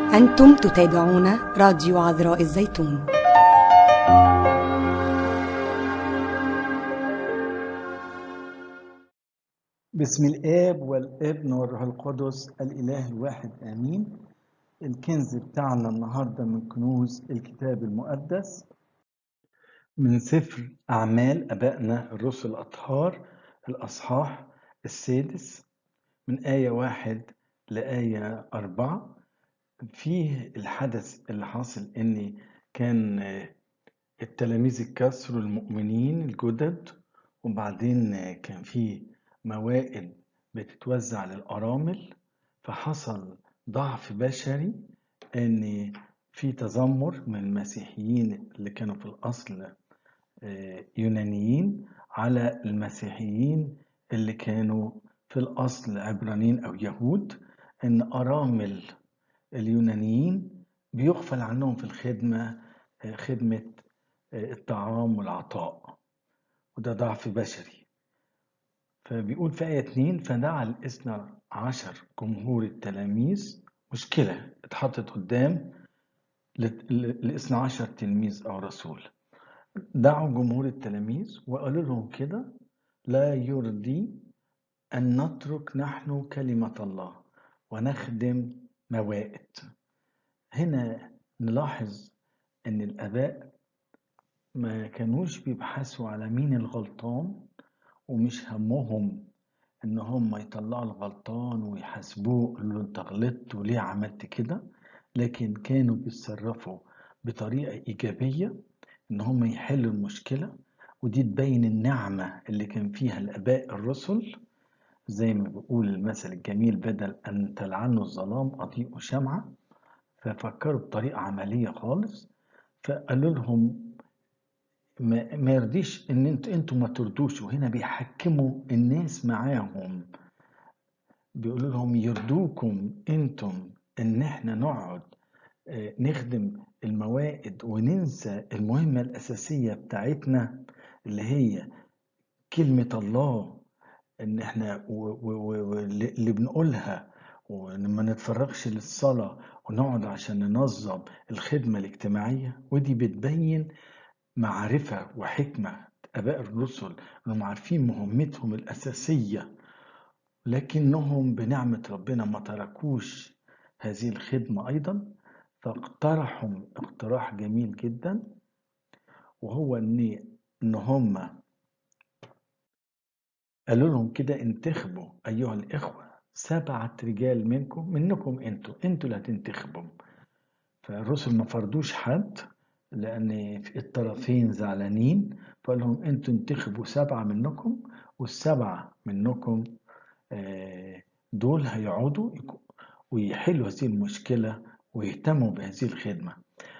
أنتم تتابعون راديو عذراء الزيتون بسم الآب والابن والروح القدس الإله الواحد آمين الكنز بتاعنا النهاردة من كنوز الكتاب المقدس من سفر أعمال أبائنا الرسل الأطهار الأصحاح السادس من آية واحد لآية أربعة فيه الحدث اللي حاصل إن كان التلاميذ الكسر المؤمنين الجدد وبعدين كان فيه موائد بتتوزع للأرامل فحصل ضعف بشري إن في تذمر من المسيحيين اللي كانوا في الأصل يونانيين على المسيحيين اللي كانوا في الأصل عبرانيين أو يهود إن أرامل اليونانيين بيغفل عنهم في الخدمة خدمة الطعام والعطاء وده ضعف بشري فبيقول في آية 2 فدعا الاثنى عشر جمهور التلاميذ مشكلة اتحطت قدام الاثنى عشر تلميذ أو رسول دعوا جمهور التلاميذ وقالوا لهم كده لا يرضي أن نترك نحن كلمة الله ونخدم موائد هنا نلاحظ أن الآباء ما كانوش بيبحثوا على مين الغلطان ومش همهم ان هم يطلعوا الغلطان ويحاسبوه يقولوا له انت غلطت وليه عملت كده لكن كانوا بيتصرفوا بطريقه ايجابيه ان هم يحلوا المشكله ودي تبين النعمه اللي كان فيها الاباء الرسل زي ما بيقول المثل الجميل بدل ان تلعنوا الظلام اضيئوا شمعه ففكروا بطريقه عمليه خالص فقالوا لهم ما, ما يرضيش ان انتوا انتوا ما ترضوش وهنا بيحكموا الناس معاهم بيقولوا لهم يرضوكم انتم ان احنا نقعد نخدم الموائد وننسى المهمة الأساسية بتاعتنا اللي هي كلمة الله ان احنا واللي بنقولها وما نتفرغش للصلاة ونقعد عشان ننظم الخدمة الاجتماعية ودي بتبين معرفة وحكمة آباء الرسل إنهم عارفين مهمتهم الأساسية لكنهم بنعمة ربنا ما تركوش هذه الخدمة أيضا فاقترحوا اقتراح جميل جدا وهو إن إن هم قالوا لهم كده انتخبوا أيها الإخوة سبعة رجال منكم منكم انتوا انتوا اللي هتنتخبوا فالرسل ما فرضوش حد لأن الطرفين زعلانين فقال لهم أنتوا انتخبوا سبعة منكم والسبعة منكم دول هيقعدوا ويحلوا هذه المشكلة ويهتموا بهذه الخدمة